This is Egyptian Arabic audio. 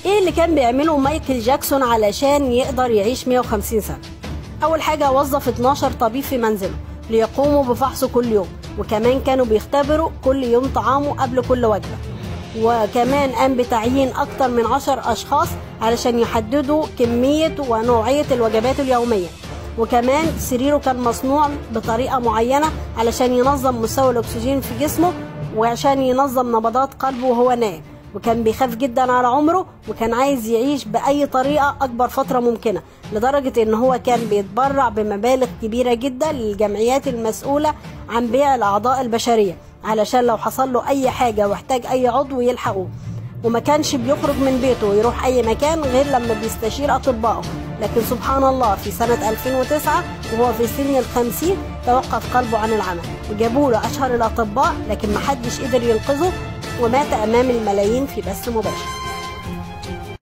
ايه اللي كان بيعمله مايكل جاكسون علشان يقدر يعيش 150 سنة اول حاجة وظف 12 طبيب في منزله ليقوموا بفحصه كل يوم وكمان كانوا بيختبروا كل يوم طعامه قبل كل وجبة وكمان قام بتعيين أكتر من عشر أشخاص علشان يحددوا كمية ونوعية الوجبات اليومية وكمان سريره كان مصنوع بطريقة معينة علشان ينظم مستوى الأكسجين في جسمه وعشان ينظم نبضات قلبه وهو نايم وكان بيخاف جدا على عمره وكان عايز يعيش بأي طريقة أكبر فترة ممكنة لدرجة إن هو كان بيتبرع بمبالغ كبيرة جدا للجمعيات المسؤولة عن بيع الأعضاء البشرية علشان لو حصل له أي حاجة واحتاج أي عضو يلحقوه وما كانش بيخرج من بيته ويروح أي مكان غير لما بيستشير أطبائه لكن سبحان الله في سنة 2009 وهو في سن الخمسين توقف قلبه عن العمل وجابوا له أشهر الأطباء لكن محدش قدر ينقذه ومات أمام الملايين في بث مباشر